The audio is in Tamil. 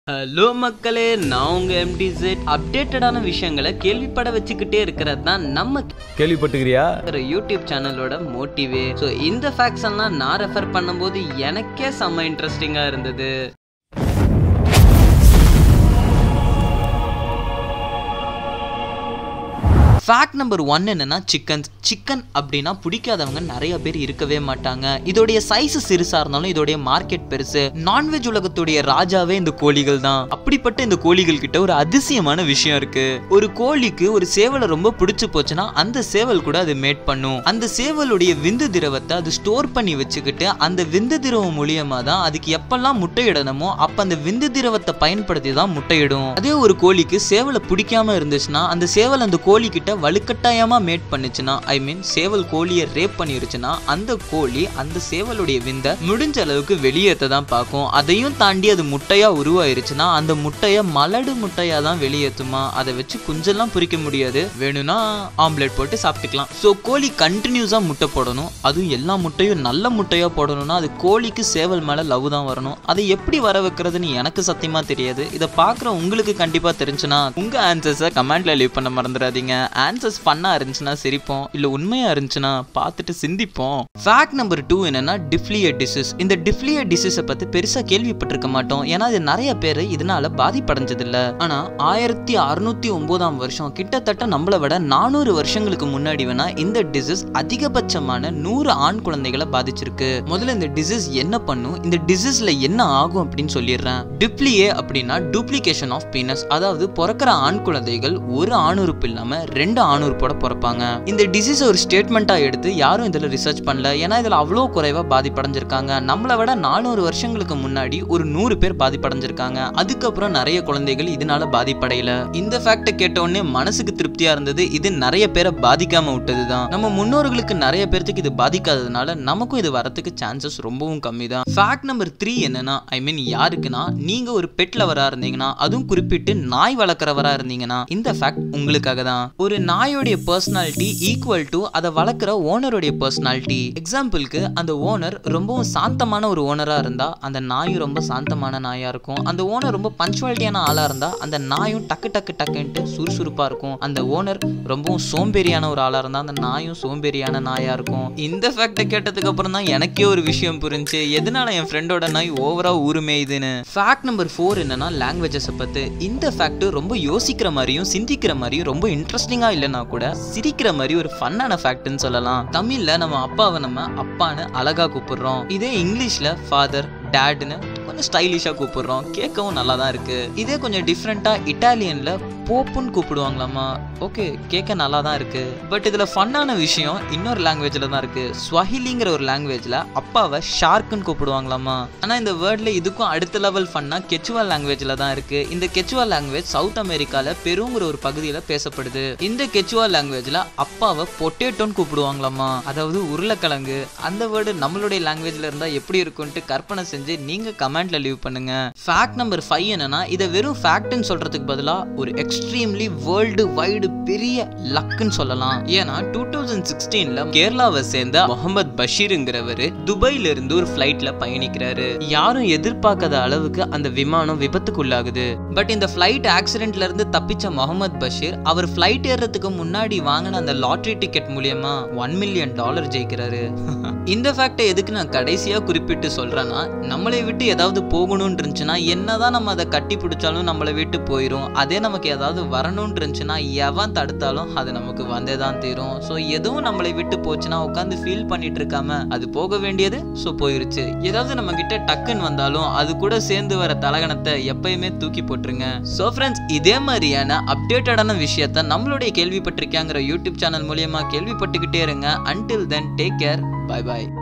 ஹலோ மக்களே நான் உங்க எம்டி செட் அப்டேட்டடான விஷயங்களை கேள்விப்பட வச்சுக்கிட்டே இருக்கிறது தான் நம்ம கேள்விப்பட்டுக்கிறியா கேக்குற யூடியூப் சேனலோட மோட்டிவே ஸோ இந்த ஃபேக்ட்ஸ் எல்லாம் நான் ரெஃபர் பண்ணும்போது எனக்கே செம்ம இன்ட்ரெஸ்டிங்கா இருந்தது ஃபேக்ட் நம்பர் ஒன் என்னன்னா சிக்கன்ஸ் சிக்கன் அப்படின்னா பிடிக்காதவங்க நிறைய பேர் இருக்கவே மாட்டாங்க இதோடைய சைஸ் சிறுசா இருந்தாலும் இதோடைய மார்க்கெட் பெருசு நான்வெஜ் உலகத்துடைய ராஜாவே இந்த கோழிகள் தான் அப்படிப்பட்ட இந்த கோழிகள் கிட்ட ஒரு அதிசயமான விஷயம் இருக்கு ஒரு கோழிக்கு ஒரு சேவலை ரொம்ப பிடிச்சு போச்சுன்னா அந்த சேவல் கூட அது மேட் பண்ணும் அந்த சேவலுடைய விந்து திரவத்தை அது ஸ்டோர் பண்ணி வச்சுக்கிட்டு அந்த விந்து திரவம் மூலியமா தான் அதுக்கு எப்பெல்லாம் முட்டையிடணுமோ அப்ப அந்த விந்து திரவத்தை பயன்படுத்தி தான் முட்டையிடும் அதே ஒரு கோழிக்கு சேவலை பிடிக்காம இருந்துச்சுன்னா அந்த சேவல் அந்த கோழி கிட்ட வலுக்கட்டாயமா மேட் பண்ணுச்சுன்னா ஐ மீன் சேவல் கோழியை ரேப் பண்ணிருச்சுன்னா அந்த கோழி அந்த சேவலுடைய விந்த முடிஞ்ச அளவுக்கு வெளியேற்ற தான் பார்க்கும் அதையும் தாண்டி அது முட்டையா உருவாயிருச்சுன்னா அந்த முட்டையை மலடு முட்டையா தான் வெளியேற்றுமா அதை வச்சு குஞ்செல்லாம் பொரிக்க முடியாது வேணும்னா ஆம்லெட் போட்டு சாப்பிட்டுக்கலாம் ஸோ கோழி கண்டினியூஸா முட்டை போடணும் அதுவும் எல்லா முட்டையும் நல்ல முட்டையா போடணும்னா அது கோழிக்கு சேவல் மேல லவ் தான் வரணும் அதை எப்படி வர வைக்கிறதுன்னு எனக்கு சத்தியமா தெரியாது இதை பார்க்குற உங்களுக்கு கண்டிப்பா தெரிஞ்சுன்னா உங்க ஆன்சர்ஸை கமெண்ட்ல லீவ் பண்ண மறந்துடாதீங்க ஆன்சர்ஸ் ஃபன்னா இருந்துச்சுன்னா சிரிப்போம் இல்ல உண்மையா இருந்துச்சுன்னா பார்த்துட்டு சிந்திப்போம் ஃபேக்ட் நம்பர் டூ என்னன்னா டிஃப்ளிய டிசீஸ் இந்த டிஃப்ளிய டிசீஸை பத்தி பெருசா கேள்விப்பட்டிருக்க மாட்டோம் ஏன்னா இது நிறைய பேர் இதனால பாதிப்படைஞ்சது இல்ல ஆனா ஆயிரத்தி அறுநூத்தி ஒன்பதாம் வருஷம் கிட்டத்தட்ட நம்மளை விட நானூறு வருஷங்களுக்கு முன்னாடி வேணா இந்த டிசீஸ் அதிகபட்சமான நூறு ஆண் குழந்தைகளை பாதிச்சிருக்கு முதல்ல இந்த டிசீஸ் என்ன பண்ணும் இந்த டிசீஸ்ல என்ன ஆகும் அப்படின்னு சொல்லிடுறேன் டிப்ளியே அப்படின்னா டூப்ளிகேஷன் ஆஃப் பீனஸ் அதாவது பிறக்கிற ஆண் குழந்தைகள் ஒரு ஆணுறுப்பு இல்லாம ரெண்டு ஆணுறுப்போட பிறப்பாங்க இந்த டிசீஸ் ஒரு ஸ்டேட்மெண்ட்டா எடுத்து யாரும் இதுல ரிசர்ச் பண்ணல ஏன்னா இதுல அவ்வளோ குறைவா பாதிப்படைஞ்சிருக்காங்க நம்மளை விட நானூறு வருஷங்களுக்கு முன்னாடி ஒரு நூறு பேர் பாதிப்படைஞ்சிருக்காங்க அதுக்கப்புறம் நிறைய குழந்தைகள் இதனால பாதிப்படையல இந்த ஃபேக்டை கேட்ட உடனே மனசுக்கு திருப்தியா இருந்தது இது நிறைய பேரை பாதிக்காம விட்டதுதான் நம்ம முன்னோர்களுக்கு நிறைய பேர்த்துக்கு இது பாதிக்காததுனால நமக்கும் இது வரத்துக்கு சான்சஸ் ரொம்பவும் கம்மி தான் ஃபேக்ட் நம்பர் த்ரீ என்னன்னா ஐ மீன் யாருக்குன்னா நீங்க ஒரு பெட் லவரா இருந்தீங்கன்னா அதுவும் குறிப்பிட்டு நாய் வளர்க்குறவரா இருந்தீங்கன்னா இந்த ஃபேக்ட் உங்களுக்காக தான் ஒரு நாயோடைய பர்சனாலிட்டி ஈக்குவல் டு அதை வளர்க்குற ஓனருடைய பர்சனாலிட்டி எக்ஸாம்பிளுக்கு அந்த ஓனர் ரொம்பவும் சாந்தமான ஒரு ஓனரா இருந்தா அந்த நாயும் ரொம்ப சாந்தமான நாயா இருக்கும் அந்த ஓனர் ரொம்ப பஞ்சுவாலிட்டியான ஆளா இருந்தா அந்த நாயும் டக்கு டக்கு டக்குன்ட்டு சுறுசுறுப்பா இருக்கும் அந்த ஓனர் ரொம்பவும் சோம்பேறியான ஒரு ஆளா இருந்தா அந்த நாயும் சோம்பேறியான நாயா இருக்கும் இந்த ஃபேக்டை கேட்டதுக்கு அப்புறம் தான் எனக்கே ஒரு விஷயம் புரிஞ்சு எதனால என் ஃப்ரெண்டோட நாய் ஓவரா உரிமையுதுன்னு ஃபேக்ட் நம்பர் ஃபோர் என்னன்னா லாங்குவேஜஸை பத்தி இந்த ஃபேக்ட் ரொம்ப யோசிக்கிற மாதிரியும் சிந்திக்கிற மாதிரியும் ரொம்ப இன்ட்ரெஸ்டிங்கா இல்லைன்னா கூட சிரிக்கிற மாதிரி ஒரு ஃபன்னான ஃபேக்ட்னு சொல்லலாம் தமிழ்ல நம்ம அப்பாவை நம்ம அப்பான்னு அழகா கூப்பிடுறோம் இதே இங்கிலீஷ்ல ஃபாதர் டேட்னு கொஞ்சம் ஸ்டைலிஷாக கூப்பிடுறோம் கேட்கவும் நல்லா தான் இருக்கு இதே கொஞ்சம் டிஃப்ரெண்ட்டாக இட்டாலியனில் போப்புன்னு கூப்பிடுவாங்களாமா ஓகே கேட்க நல்லா தான் இருக்கு பட் இதில் ஃபன்னான விஷயம் இன்னொரு லாங்குவேஜில் தான் இருக்கு ஸ்வஹிலிங்கிற ஒரு லாங்குவேஜில் அப்பாவை ஷார்க்குன்னு கூப்பிடுவாங்களாமா ஆனால் இந்த வேர்டில் இதுக்கும் அடுத்த லெவல் ஃபன்னாக கெச்சுவா லாங்குவேஜில் தான் இருக்கு இந்த கெச்சுவா லாங்குவேஜ் சவுத் அமெரிக்காவில் பெருங்கிற ஒரு பகுதியில் பேசப்படுது இந்த கெச்சுவா லாங்குவேஜில் அப்பாவை பொட்டேட்டோன்னு கூப்பிடுவாங்களாமா அதாவது உருளைக்கிழங்கு அந்த வேர்டு நம்மளுடைய லாங்குவேஜில் இருந்தால் எப்படி இருக்கும்ட்டு கற்பனை செஞ்சு நீங்கள் கமெண்ட்ல லீவ் பண்ணுங்க ஃபேக்ட் நம்பர் ஃபைவ் என்னன்னா இதை வெறும் ஃபேக்ட்னு சொல்றதுக்கு பதிலாக ஒரு எக்ஸ்ட்ரீம்லி வேர்ல்டு வைடு பெரிய லக்குன்னு சொல்லலாம் ஏன்னா டூ தௌசண்ட் சிக்ஸ்டீன்ல கேரளாவை சேர்ந்த முகமது பஷீருங்கிறவர் துபாயில இருந்து ஒரு ஃபிளைட்ல பயணிக்கிறாரு யாரும் எதிர்பார்க்காத அளவுக்கு அந்த விமானம் விபத்துக்குள்ளாகுது பட் இந்த ஃபிளைட் ஆக்சிடென்ட்ல இருந்து தப்பிச்ச முகமது பஷீர் அவர் ஃபிளைட் ஏறதுக்கு முன்னாடி வாங்கின அந்த லாட்டரி டிக்கெட் மூலியமா ஒன் மில்லியன் டாலர் ஜெயிக்கிறாரு இந்த ஃபேக்டை எதுக்கு நான் கடைசியா குறிப்பிட்டு சொல்றேன்னா நம்மளை விட்டு ஏதாவது போகணும்னு இருந்துச்சுன்னா என்னதான் நம்ம அதை கட்டி பிடிச்சாலும் நம்மளை விட்டு போயிடும் அதே நமக்கு ஏதாவது வரணும்னு இருந்துச்சுன்னா எவன் தடுத்தாலும் அது நமக்கு வந்தே தான் தீரும் ஸோ எதுவும் நம்மளை விட்டு போச்சுன்னா உட்காந்து ஃபீல் பண்ணிட்டு இருக்காம அது போக வேண்டியது ஸோ போயிருச்சு ஏதாவது நம்ம கிட்ட டக்குன்னு வந்தாலும் அது கூட சேர்ந்து வர தலகணத்தை எப்பயுமே தூக்கி போட்டுருங்க ஸோ ஃப்ரெண்ட்ஸ் இதே மாதிரியான அப்டேட்டடான விஷயத்த நம்மளுடைய கேள்விப்பட்டிருக்காங்கிற யூடியூப் சேனல் மூலியமா கேள்விப்பட்டுக்கிட்டே இருங்க until then take care bye பாய்